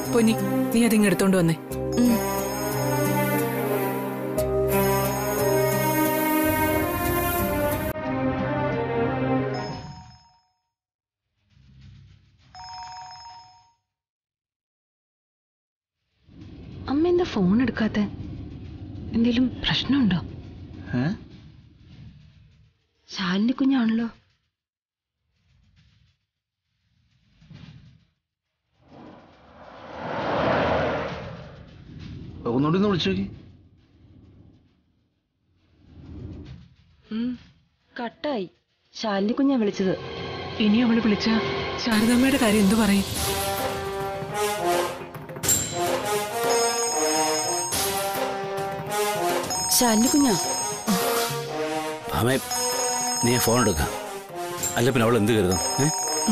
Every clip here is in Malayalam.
പൊന്നി നീ അതിങ്ങ് എടുത്തോണ്ട് വന്നേ അമ്മ എന്താ ഫോൺ എടുക്കാത്ത എന്തേലും പ്രശ്നമുണ്ടോ ശാലിന്റെ കുഞ്ഞാണല്ലോ ഒന്നുകൂടി ഒന്ന് വിളിച്ചു നോക്കി കട്ടായി ശാലിന്റെ കുഞ്ഞാ വിളിച്ചത് ഇനി അവള് വിളിച്ച ശാരദാമ്മയുടെ കാര്യം എന്തു പറയും ശാലിന്റെ കുഞ്ഞാ ഭാമേ നീ ഫോൺ എടുക്കാം അല്ല പിന്നെ അവൾ എന്ത് കരുതും ഏ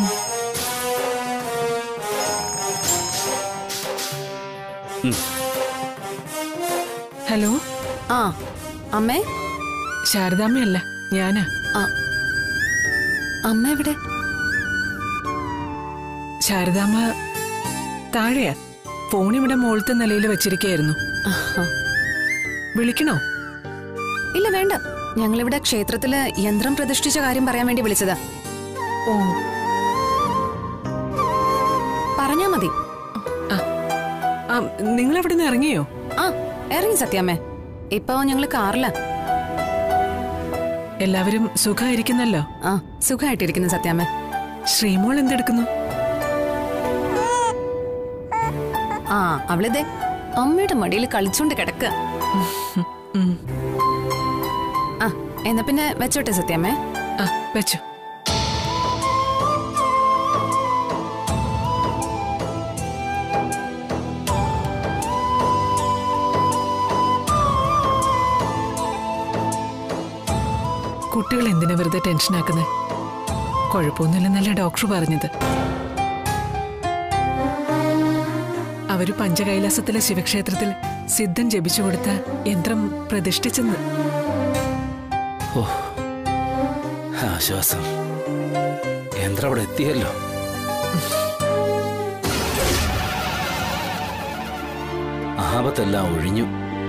ഹലോ ആ അമ്മേ ശാരദാമ്മയല്ല ഞാനാ ആ അമ്മ എവിടെ ശാരദാമ്മ താഴെയാ ഫോൺ ഇവിടെ മുകളിലത്തെ നിലയിൽ വെച്ചിരിക്കുകയായിരുന്നു ആഹാ. വിളിക്കണോ ഇല്ല വേണ്ട ഞങ്ങളിവിടെ ക്ഷേത്രത്തില് യന്ത്രം പ്രതിഷ്ഠിച്ച കാര്യം പറയാൻ വേണ്ടി വിളിച്ചതാ ഓ പറഞ്ഞാ മതി ആ നിങ്ങൾ അവിടെ നിന്ന് ഇറങ്ങിയോ ആ ഇറങ്ങി സത്യാമ്മേ ഇപ്പൊ ഞങ്ങള് കാറിലാ എല്ലാവരും സുഖമായിരിക്കുന്നല്ലോ ആ സുഖമായിട്ടിരിക്കുന്നു സത്യാമ്മേ ശ്രീമോൾ എന്തെടുക്കുന്നു ആ അവളിതേ അമ്മയുടെ മടിയിൽ കളിച്ചോണ്ട് കിടക്ക ഉം. ആ എന്നാ പിന്നെ വെച്ചോട്ടെ സത്യാമ്മേ ആ വെച്ചു കുട്ടികൾ എന്തിനാ വെറുതെ ടെൻഷനാക്കുന്നത് കുഴപ്പമൊന്നുമില്ലെന്നല്ല ഡോക്ടർ പറഞ്ഞത് അവര് പഞ്ചകൈലാസത്തിലെ ശിവക്ഷേത്രത്തിൽ സിദ്ധൻ ജപിച്ചു കൊടുത്ത യന്ത്രം പ്രതിഷ്ഠിച്ചെന്ന് ഓ ആശ്വാസം യന്ത്രം അവിടെ എത്തിയല്ലോ ആപത്തെല്ലാം ഒഴിഞ്ഞു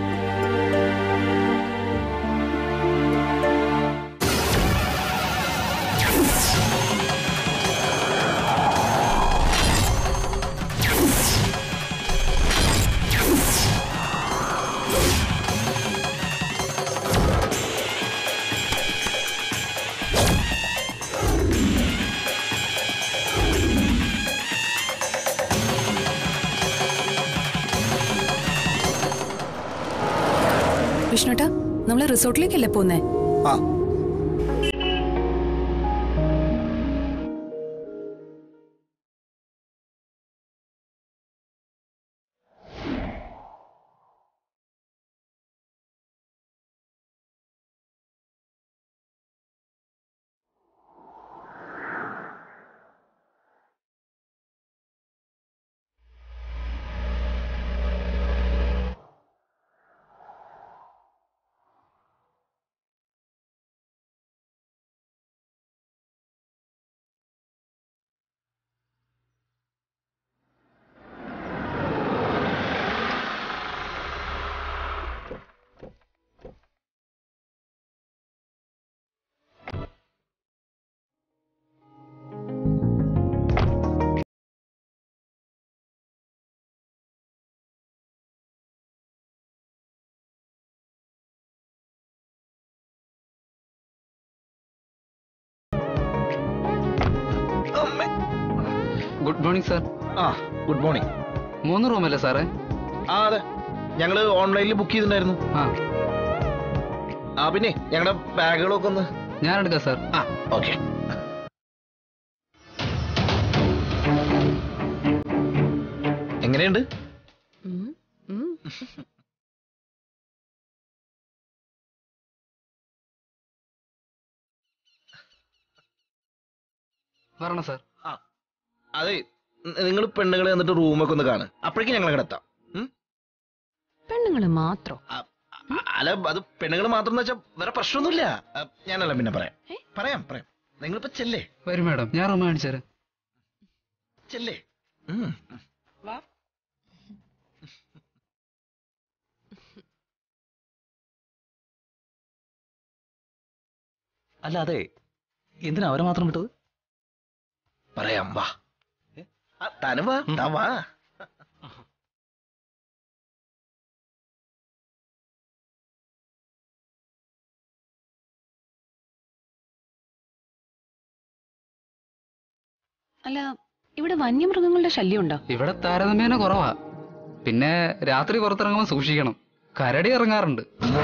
വിഷ്ണുട്ടാ നമ്മള് റിസോർട്ടിലേക്കല്ലേ പോന്നേ ആ ഗുഡ് മോർണിംഗ് സാർ ആ ഗുഡ് മോർണിംഗ് മൂന്ന് റൂമല്ലേ സാറേ ആ അതെ ഞങ്ങള് ഓൺലൈനിൽ ബുക്ക് ചെയ്തിട്ടുണ്ടായിരുന്നു ആ ആ പിന്നെ ഞങ്ങളുടെ ബാഗുകളൊക്കെ ഒന്ന് ഞാൻ എടുക്കാം സാർ ആ ഓക്കെ എങ്ങനെയുണ്ട് വരണം സാർ ആ അതെ നിങ്ങൾ പെണ്ണുങ്ങളെ എന്നിട്ട് റൂമൊക്കെ ഒന്ന് കാണ് അപ്പോഴേക്കും ഞങ്ങൾ അങ്ങോട്ട് എത്താം ഉം? പെണ്ണുങ്ങള് മാത്രം ആ, ആ, അല്ല അത് പെണ്ണുങ്ങൾ മാത്രം എന്ന് വെച്ചാൽ വേറെ പ്രശ്നമൊന്നുമില്ല ആ, ഞാനല്ല പിന്നെ പറയാം പറയാം പറയാം നിങ്ങളിപ്പോ ചെല്ലേ വരും മാഡം ഞാൻ റൂം കാണിച്ചു തരാം ചെല്ലേ ഉം. അല്ല അതെ എന്തിനാ അവരെ മാത്രം വിട്ടത് പറയാം വാ ആ, താനും വാ താ വാ അല്ല ഇവിടെ വന്യമൃഗങ്ങളുടെ ശല്യം ഉണ്ടോ ഇവിടെ താരതമ്യേന കുറവാ പിന്നെ രാത്രി പുറത്തിറങ്ങുമ്പോൾ സൂക്ഷിക്കണം കരടി ഇറങ്ങാറുണ്ട്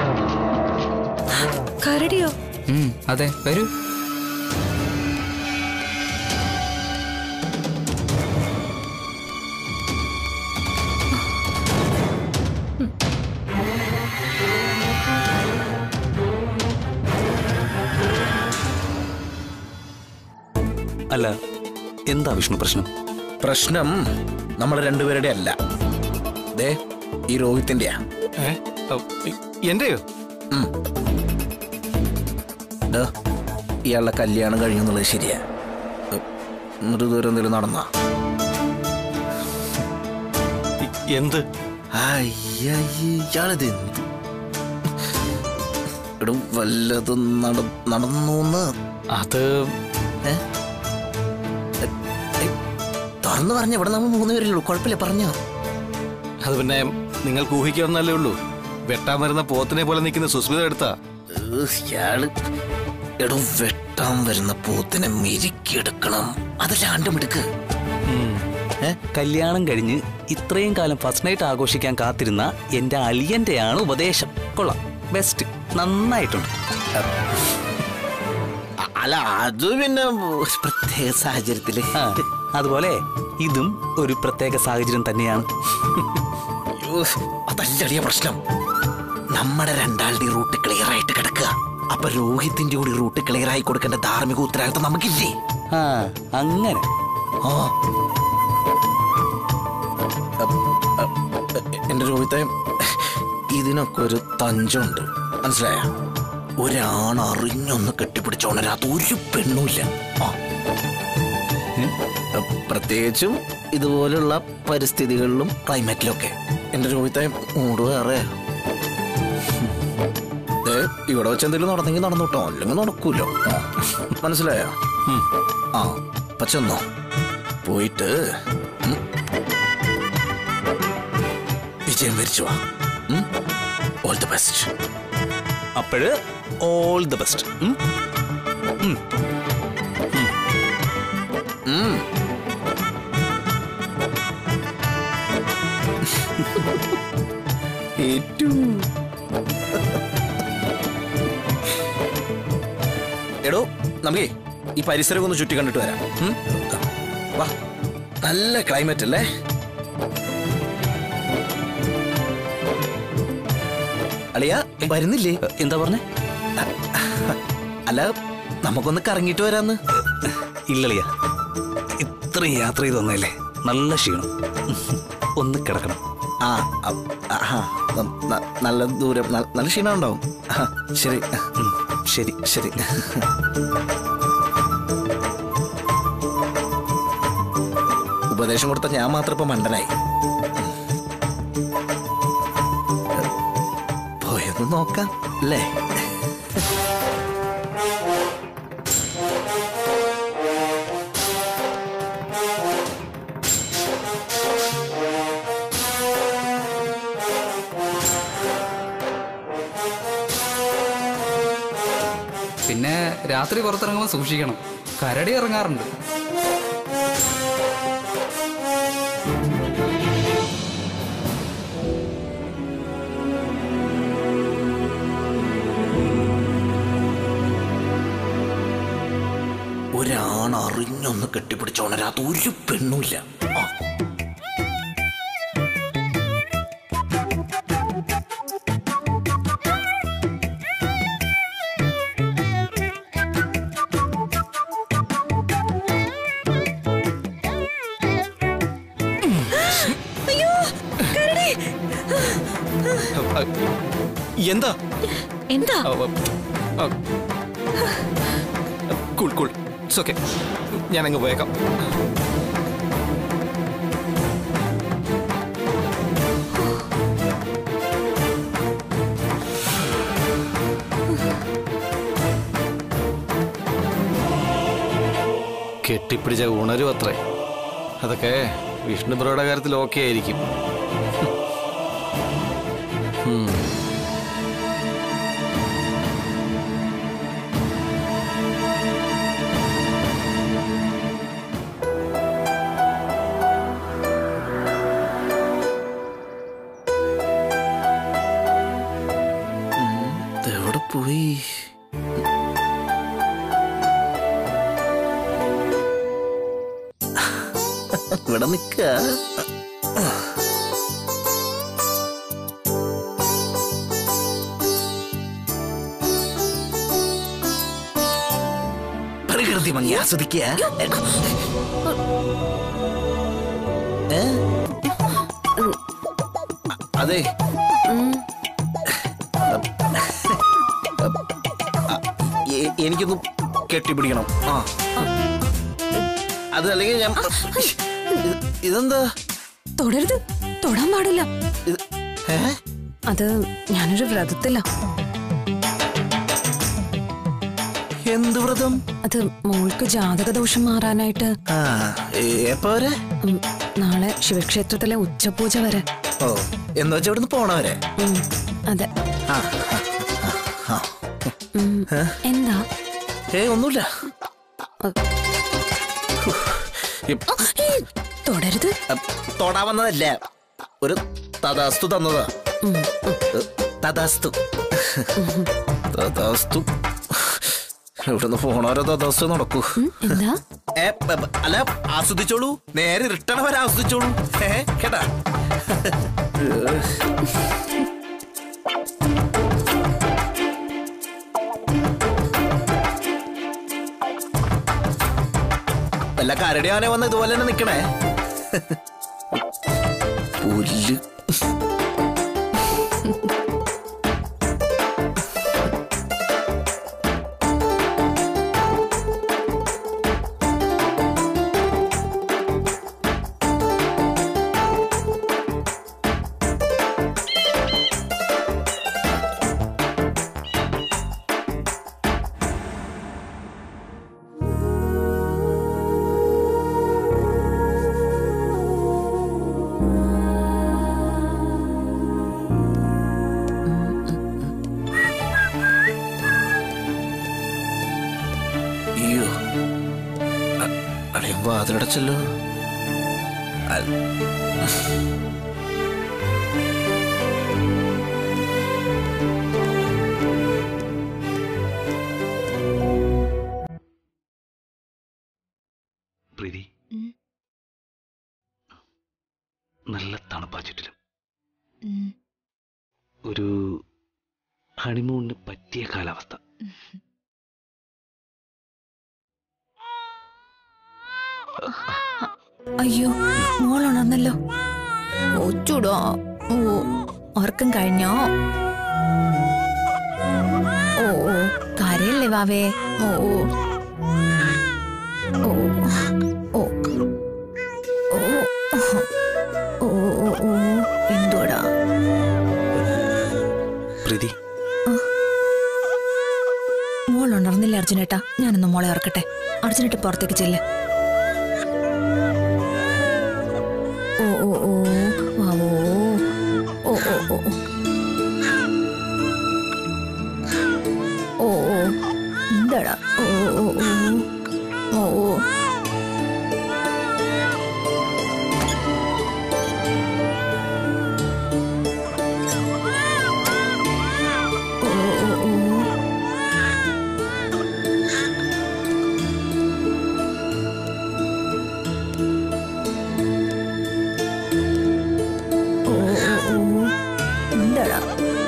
കരടിയോ ഉം, അതെ വരൂ അല്ല എന്താ വിഷ്ണു പ്രശ്നം പ്രശ്നം നമ്മൾ രണ്ടുപേരുടെ അല്ല ദേ ഈ രോഹിത്തിന്റെയാ എന്റെയോ ഉം. ഡോ, ഇയാളുടെ കല്യാണം കഴിഞ്ഞു എന്നുള്ളത് ശരിയാ ഉം, എന്നിട്ട് ദൂരം എന്തെങ്കിലും നടന്നാ എന്ത് ഇയാളിത് എന്ത് എടോ വല്ലതും നട നടന്നു അത് തുറന്നു പറഞ്ഞ ഇവിടെ നമ്മൾ മൂന്ന് പേരുള്ളൂ കുഴപ്പമില്ല പറഞ്ഞോ അത് പിന്നെ നിങ്ങൾക്ക് ഊഹിക്കാവുന്നല്ലേ ഉള്ളൂ വെട്ടാൻ വരുന്ന പോത്തിനെ പോലെ നിൽക്കുന്ന സുസ്മിത എടുത്താ ഏഹ്, ഇയാള് എടോ വെട്ടാൻ വരുന്ന പോത്തിനെ മെരുക്കിയെടുക്കണം അത് രണ്ടും എടുക്ക് കല്യാണം കഴിഞ്ഞ് ഇത്രയും കാലം ഫസ്റ്റ് നൈറ്റ് ആഘോഷിക്കാൻ കാത്തിരുന്ന എന്റെ അളിയന്റെയാണ് ഉപദേശം കൊള്ളാം ബെസ്റ്റ് നന്നായിട്ടുണ്ട് അ- അല്ല അത് പിന്നെ ഒരു പ്രത്യേക സാഹചര്യത്തില് ആ, അതുപോലെ ഇതും ഒരു പ്രത്യേക സാഹചര്യം തന്നെയാണ് അയ്യോ, അതല്ലടിയ പ്രശ്നം നമ്മുടെ രണ്ടാളുടെ റൂട്ട് ക്ലിയർ ആയിട്ട് കിടക്കുക അപ്പൊ രോഹിത്തിന്റെ കൂടി റൂട്ട് ക്ലിയർ ആയി കൊടുക്കേണ്ട ധാർമ്മിക ഉത്തരവാദിത്തം നമുക്കില്ലേ ആ അങ്ങനെ ആ അപ്പ്, അപ്പ്, എന്റെ രോഹിത്തെ ഇതിനൊക്കെ ഒരു തഞ്ചുണ്ട് മനസ്സിലായ ഒരാൺ അറിഞ്ഞൊന്ന് കെട്ടിപ്പിടിച്ചോണരാത്ത ഒരു പെണ്ണുമില്ല ആ അപ്പ് പ്രത്യേകിച്ചും ഇതുപോലുള്ള പരിസ്ഥിതികളിലും ക്ലൈമറ്റിലൊക്കെ എന്റെ രോഹിത്തെ മൂട് വേറെ ദേ, ഇവിടെ വെച്ച് എന്തെങ്കിലും നടന്നെങ്കിൽ നടന്നുട്ടോ അല്ലെങ്കിൽ നടക്കൂലോ ആ, മനസ്സിലായോ ഉം. ആ പച്ചന്നോ പോയിട്ട് ഉം, വിജയം വരിച്ചു വാ ഓൾ ദി ബെസ്റ്റ് അപ്പോഴ് ഓൾ ദ ബെസ്റ്റ് എടോ നമുക്കേ ഈ പരിസരം ഒന്ന് ചുറ്റി കണ്ടിട്ട് വരാം ഉം? വാ നല്ല ക്ലൈമറ്റ് അല്ലേ അളിയ വരുന്നില്ലേ എന്താ പറഞ്ഞേ അല്ല നമുക്കൊന്ന് കറങ്ങിയിട്ട് വരാന്ന് ഇല്ലളിയ ഇത്രയും യാത്ര ചെയ്ത് വന്നല്ലേ നല്ല ക്ഷീണം ഒന്ന് കിടക്കണം ആ അ- ആ, ന- ന- നല്ല ദൂരം ന- നല്ല ക്ഷീണം ഉണ്ടാവും ആ, ശരി ഉം, ശരി ശരി ഉപദേശം കൊടുത്ത ഞാൻ മാത്രം ഇപ്പൊ മണ്ടനായി പോയൊന്ന് നോക്കാം അല്ലേ പിന്നെ രാത്രി പുറത്തിറങ്ങുമ്പോൾ സൂക്ഷിക്കണം കരടി ഇറങ്ങാറുണ്ട് ഒരാൺ അറിഞ്ഞൊന്ന് കെട്ടിപ്പിടിച്ചോണരാത്ത ഒരു പെണ്ണുമില്ല ആ. എന്താ എന്താ കൂൾ കൂൾ ഇറ്റ്സ് ഓക്കെ ഞാൻ അങ്ങ് പോയേക്കാം കെട്ടിപ്പിടിച്ച ഉണരും അത്രേ അതൊക്കെ വിഷ്ണു ബ്രോയുടെ കാര്യത്തിൽ ഓക്കെ ആയിരിക്കും ഉം. എവിടെ പോയി ഇവിടെ നിക്ക പ്രകൃതി ഭംഗി ആസ്വദിക്കുക ഏ? അതെ എ- എനിക്കൊന്ന് കെട്ടിപ്പിടിക്കണം ആ അത് അല്ലെങ്കിൽ ഞാൻ ഇത്- ഇതെന്താ തൊടരുത് തൊടാൻ പാടില്ല ഇത് ഏ അത് ഞാനൊരു വ്രതത്തില്ല എന്ത് വ്രതം അത് മോൾക്ക് ജാതകദോഷം മാറാനായിട്ട് ആ എ- എപ്പോ വരെ ഉം, നാളെ ശിവക്ഷേത്രത്തിലെ ഉച്ചപൂജ വരെ ഓ എന്ന് വെച്ചാ ഇവിടുന്ന് പോണവരെ ഉം, അതെ ആ ആ. ഉം, എന്താ ഏ ഒന്നുമില്ല ഇ- തൊടരുത് അ, തൊടാ വന്നതല്ല ഒരു തഥാസ്തു തന്നതാ ഉം, ഉം. തഥാസ്തു തഥാസ്തു ഇവിടുന്ന് പോണവരെ തഥാസ്തു നടക്കൂ ഉം, എന്താ ഏ, ബ- ബ- അല്ല ആസ്വദിച്ചോളൂ നേരെ റിട്ടേൺ വരെ ആസ്വദിച്ചോളൂ ഏ കേട്ടാ വല്ല കരടിയാനെ വന്ന് ഇതുപോലെ തന്നെ നിക്കണേ പുല്ല് അയ്യോ അ- അളിയൻ വാതിലടച്ചല്ലോ അ- പ്രീതി നല്ല തണുപ്പാ ചുറ്റിലും ഒരു ഹണിമൂണിന് പറ്റിയ കാലാവസ്ഥ അയ്യോ മോൾ ഉണർന്നല്ലോ ഒച്ചൂടോ ഓ ഉറക്കം കഴിഞ്ഞോ ഓ ഓ കരയല്ലേ വാവേ ഓ ഓ ഓ ഓ ഓ ഓ ഓ ഓ എന്തോടാ പ്രീതി മോൾ ഉണർന്നില്ല അർജുനേട്ടാ ഞാനൊന്ന് മോളെ ഉറക്കട്ടെ അർജുനേട്ട പുറത്തേക്ക് ചെല്ല് ഓ ഓ ഓ വാവോ ഓ ഓ ഓ ഓ. ഓ ഓ എന്താടാ ഓ ഓ ഓ ഓ ഓ ഓ ഓ ഓ ഓ ഓ ഓ എന്താടാ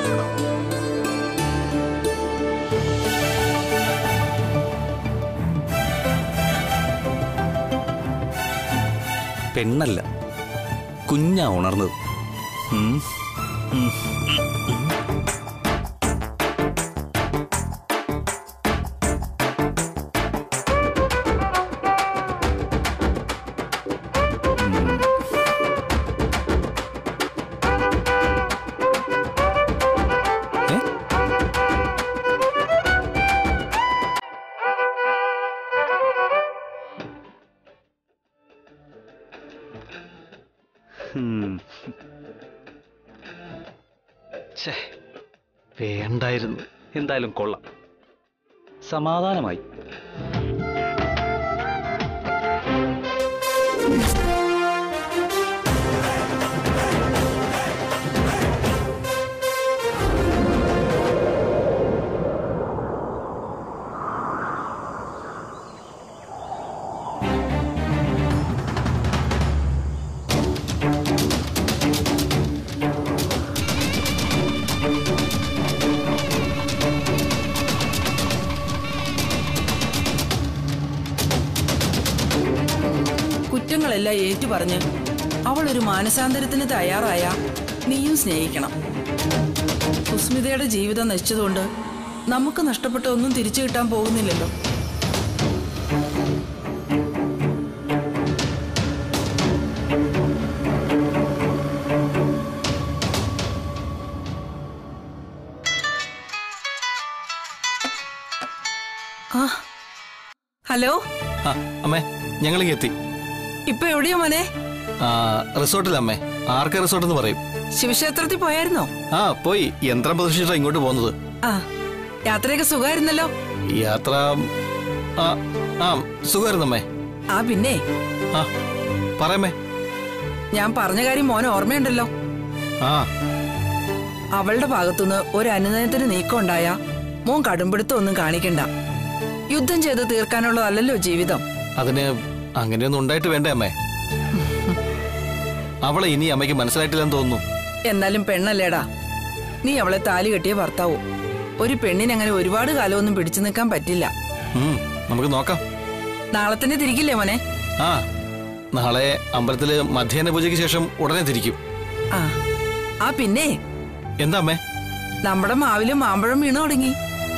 പെണ്ണല്ല കുഞ്ഞാ ഉണർന്നത് ഉം. ഉം. ഏ? ഉം. ഛേ, വേണ്ടായിരുന്നു എന്തായാലും കൊള്ളാം സമാധാനമായി കുറ്റങ്ങളെല്ലാം ഏറ്റുപറഞ്ഞ് അവൾ ഒരു മാനസാന്തരത്തിന് തയ്യാറായ നീയും സ്നേഹിക്കണം സുസ്മിതയുടെ ജീവിതം നശിച്ചതുകൊണ്ട് നമുക്ക് നഷ്ടപ്പെട്ട ഒന്നും തിരിച്ചു കിട്ടാൻ പോകുന്നില്ലല്ലോ ആ ഹലോ ആ അമ്മേ ഞങ്ങളിങ്ങ് എത്തി ഇപ്പൊ എവിടെയാ മോനെ ആ റിസോർട്ടിൽ അമ്മേ ആർക്കെ റിസോർട്ട് എന്ന് പറയും ശിവക്ഷേത്രത്തിൽ പോയായിരുന്നോ ആ പോയി യന്ത്രം പ്രദർശിച്ചിട്ടാ ഇങ്ങോട്ട് പോകുന്നത് ആ യാത്രയൊക്കെ സുഖമായിരുന്നല്ലോ യാത്ര ആ ആ സുഖമായിരുന്നു അമ്മേ ആ പിന്നെ ആ പറയമ്മേ ഞാൻ പറഞ്ഞ കാര്യം മോനെ ഓർമ്മയുണ്ടല്ലോ ആ അവളുടെ ഭാഗത്തുനിന്ന് ഒരു അനുനയത്തിന് നീക്കം ഉണ്ടായ മോൻ കടുംപിടുത്തം ഒന്നും കാണിക്കണ്ട യുദ്ധം ചെയ്ത് തീർക്കാനുള്ളതല്ലല്ലോ ജീവിതം അതിന് അങ്ങനെയൊന്നും ഉണ്ടായിട്ട് വേണ്ടേ അമ്മേ അവളെ ഇനി അമ്മയ്ക്ക് മനസ്സിലായിട്ടില്ലെന്ന് തോന്നുന്നു എന്നാലും പെണ്ണല്ലേടാ നീ അവളെ താലി കെട്ടിയ ഭർത്താവോ ഒരു പെണ്ണിനങ്ങനെ ഒരുപാട് കാലമൊന്നും പിടിച്ചു നിൽക്കാൻ പറ്റില്ല ഉം, നമുക്ക് നോക്കാം നാളെ തന്നെ തിരിക്കില്ലേ മോനെ ആ നാളെ അമ്പലത്തില് മധ്യാഹ്ന പൂജയ്ക്ക് ശേഷം ഉടനെ തിരിക്കും ആ ആ പിന്നെ എന്താ അമ്മേ നമ്മുടെ മാവില് മാമ്പഴം വീണു തുടങ്ങി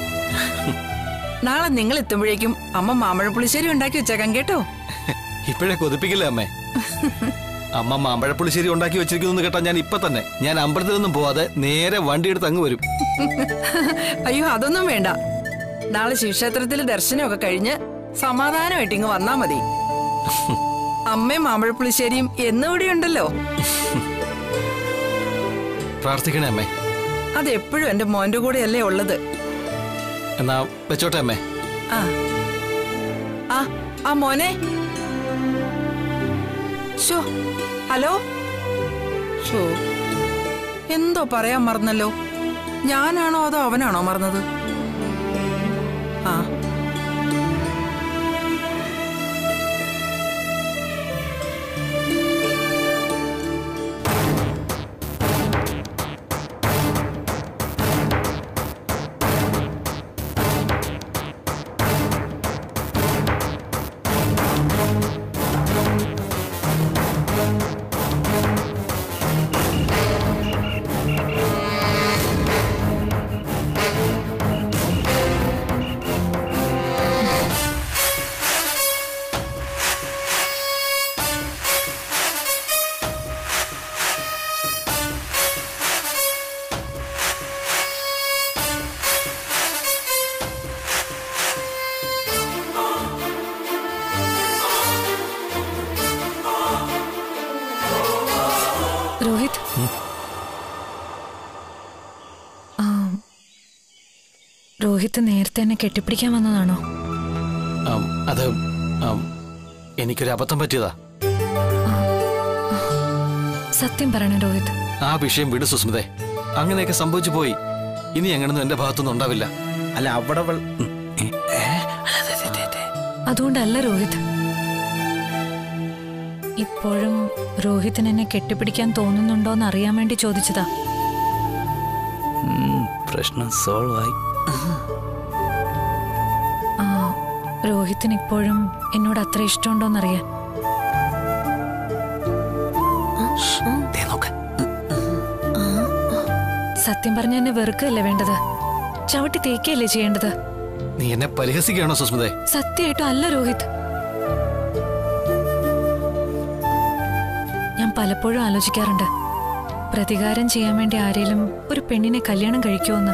നാളെ നിങ്ങൾ എത്തുമ്പോഴേക്കും അമ്മ മാമ്പഴ പുളിശ്ശേരി ഉണ്ടാക്കി വെച്ചേക്കാം കേട്ടോ ഇപ്പോഴേ കൊതിപ്പിക്കില്ലേ അമ്മേ അമ്മ മാമ്പഴപ്പുളിശ്ശേരി ഉണ്ടാക്കി വെച്ചിരിക്കുന്നു കേട്ടാ ഞാൻ ഇപ്പൊ തന്നെ ഞാൻ അമ്പലത്തിലൊന്നും പോവാതെ നേരെ വണ്ടി എടുത്ത് അങ്ങ് വരും അയ്യോ അതൊന്നും വേണ്ട നാളെ ശിവക്ഷേത്രത്തിൽ ദർശനമൊക്കെ കഴിഞ്ഞ് സമാധാനമായിട്ട് ഇങ്ങ് വന്നാ മതി അമ്മയും മാമ്പഴപ്പുളിശ്ശേരിയും എന്നിവിടെ ഉണ്ടല്ലോ പ്രാർത്ഥിക്കണേ അമ്മേ അതെപ്പോഴും എന്റെ മോന്റെ കൂടെയല്ലേ ഉള്ളത് എന്നാ വെച്ചോട്ടെ അമ്മേ ആ ആ ആ മോനെ ഷോ ഹലോ ഷോ എന്തോ പറയാൻ മറന്നല്ലോ ഞാനാണോ അതോ അവനാണോ മറന്നത് ആ രോഹിത് ആ, രോഹിത് നേരത്തെ എന്നെ കെട്ടിപ്പിടിക്കാൻ വന്നതാണോ ആം, അത് ആം, എനിക്കൊരു അബദ്ധം പറ്റിയതാ സത്യം പറയണം രോഹിത് ആ വിഷയം വിട് സുസ്മിതേ അങ്ങനെയൊക്കെ സംഭവിച്ചു പോയി ഇനി അങ്ങനൊന്നും എന്റെ ഭാഗത്തൊന്നും ഉണ്ടാവില്ല അല്ല അവിടെ അവൾ ഉം, ഏ, ഏ, അതുകൊണ്ടല്ല രോഹിത് ഇപ്പോഴും രോഹിത്തിന് എന്നെ കെട്ടിപ്പിടിക്കാൻ തോന്നുന്നുണ്ടോന്ന് അറിയാൻ വേണ്ടി ചോദിച്ചതാ ഉം, പ്രശ്നം സോൾവ് ആയി ആ, രോഹിത്തിന് ഇപ്പോഴും എന്നോട് അത്ര ഇഷ്ടമുണ്ടോന്നറിയാൻ ദേ നോക്ക് സത്യം പറഞ്ഞ എന്നെ വെറുക്കല്ലേ വേണ്ടത് ചവിട്ടി തേക്കല്ലേ ചെയ്യേണ്ടത് നീ എന്നെ പരിഹസിക്കുകയാണോ സുസ്മിതേ സത്യമായിട്ടും അല്ല രോഹിത് ഞാൻ പലപ്പോഴും ആലോചിക്കാറുണ്ട് പ്രതികാരം ചെയ്യാൻ വേണ്ടി ആരെങ്കിലും ഒരു പെണ്ണിനെ കല്യാണം കഴിക്കുമെന്ന്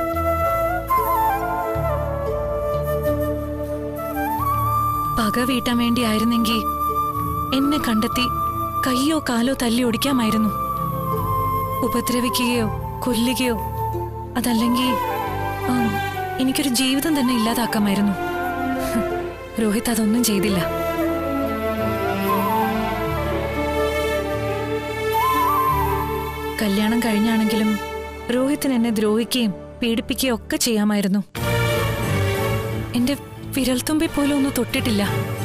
പക വീട്ടാൻ വേണ്ടി ആയിരുന്നെങ്കിൽ എന്നെ കണ്ടെത്തി കൈയോ കാലോ തല്ലി ഒടിക്കാമായിരുന്നു ഉപദ്രവിക്കുകയോ കൊല്ലുകയോ അതല്ലെങ്കിൽ ആ, എനിക്കൊരു ജീവിതം തന്നെ ഇല്ലാതാക്കാമായിരുന്നു ഹ്, രോഹിത് അതൊന്നും ചെയ്തില്ല കല്യാണം കഴിഞ്ഞാണെങ്കിലും രോഹിത്തിന് എന്നെ ദ്രോഹിക്കുകയും പീഡിപ്പിക്കുകയും ഒക്കെ ചെയ്യാമായിരുന്നു എന്റെ വിരൽത്തുമ്പി പോലും ഒന്ന് തൊട്ടിട്ടില്ല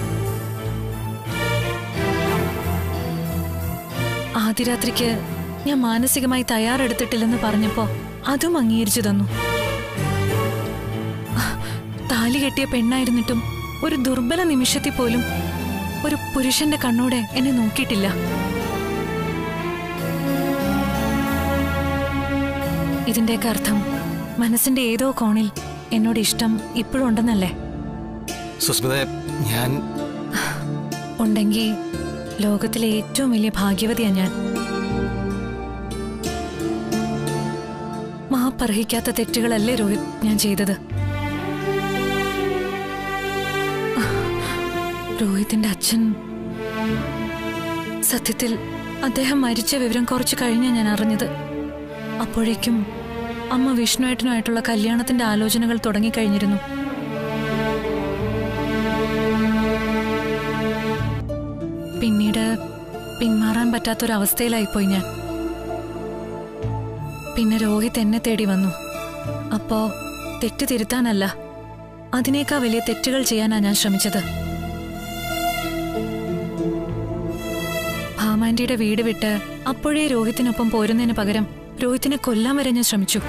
ആദ്യരാത്രിക്ക് ഞാൻ മാനസികമായി തയ്യാറെടുത്തിട്ടില്ലെന്ന് പറഞ്ഞപ്പോ അതും അംഗീകരിച്ചു തന്നു താലി കെട്ടിയ പെണ്ണായിരുന്നിട്ടും ഒരു ദുർബല നിമിഷത്തിൽ പോലും ഒരു പുരുഷന്റെ കണ്ണോടെ എന്നെ നോക്കിയിട്ടില്ല ഇതിന്റെയൊക്കെ അർത്ഥം മനസ്സിന്റെ ഏതോ കോണിൽ എന്നോട് ഇഷ്ടം ഇപ്പോഴും ഉണ്ടെന്നല്ലേ സുസ്മിത ഞാൻ ഉണ്ടെങ്കിൽ ലോകത്തിലെ ഏറ്റവും വലിയ ഭാഗ്യവതിയാ ഞാൻ മാപ്പർഹിക്കാത്ത തെറ്റുകളല്ലേ രോഹിത് ഞാൻ ചെയ്തത് രോഹിത്തിന്റെ അച്ഛൻ സത്യത്തിൽ അദ്ദേഹം മരിച്ച വിവരം കുറച്ച് കഴിഞ്ഞാ ഞാൻ അറിഞ്ഞത് അപ്പോഴേക്കും അമ്മ വിഷ്ണുവേട്ടനുമായിട്ടുള്ള കല്യാണത്തിന്റെ ആലോചനകൾ തുടങ്ങിക്കഴിഞ്ഞിരുന്നു പിന്നീട് പിന്മാറാൻ പറ്റാത്തൊരവസ്ഥയിലായിപ്പോയി ഞാൻ പിന്നെ രോഹിത് എന്നെ തേടി വന്നു അപ്പോ തെറ്റ് തിരുത്താനല്ല അതിനേക്കാൾ വലിയ തെറ്റുകൾ ചെയ്യാനാ ഞാൻ ശ്രമിച്ചത് ഭാമാന്റിയുടെ വീട് വിട്ട് അപ്പോഴേ രോഹിത്തിനൊപ്പം പോരുന്നതിന് പകരം രോഹിത്തിനെ കൊല്ലാൻ വരെ ഞാൻ ശ്രമിച്ചു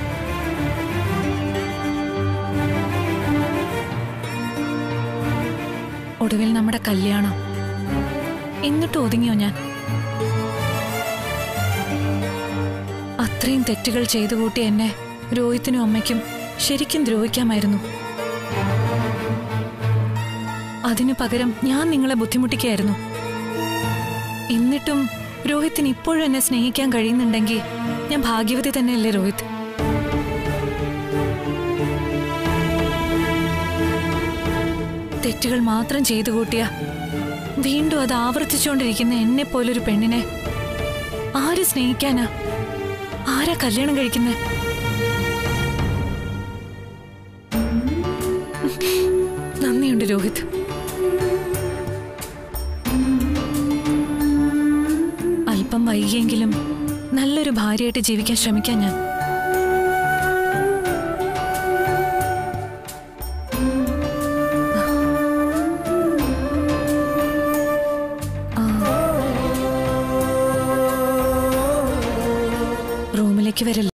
ഒടുവിൽ നമ്മുടെ കല്യാണം എന്നിട്ട് ഒതുങ്ങിയോ ഞാൻ അത്രയും തെറ്റുകൾ ചെയ്തു കൂട്ടി എന്നെ രോഹിത്തിനും അമ്മയ്ക്കും ശരിക്കും ദ്രോഹിക്കാമായിരുന്നു അതിനു പകരം ഞാൻ നിങ്ങളെ ബുദ്ധിമുട്ടിക്കായിരുന്നു എന്നിട്ടും രോഹിത്തിന് ഇപ്പോഴും എന്നെ സ്നേഹിക്കാൻ കഴിയുന്നുണ്ടെങ്കിൽ ഞാൻ ഭാഗ്യവതി തന്നെയല്ലേ രോഹിത് തെറ്റുകൾ മാത്രം ചെയ്തു കൂട്ടിയ വീണ്ടും അത് ആവർത്തിച്ചുകൊണ്ടിരിക്കുന്ന എന്നെ പോലൊരു പെണ്ണിനെ ആര് സ്നേഹിക്കാനാ ആരാ കല്യാണം കഴിക്കുന്നത് നന്ദിയുണ്ട് രോഹിത് അല്പം വൈകിയെങ്കിലും നല്ലൊരു ഭാര്യയായിട്ട് ജീവിക്കാൻ ശ്രമിക്കാൻ ഞാൻ ആ. റൂമിലേക്ക് വരില്ല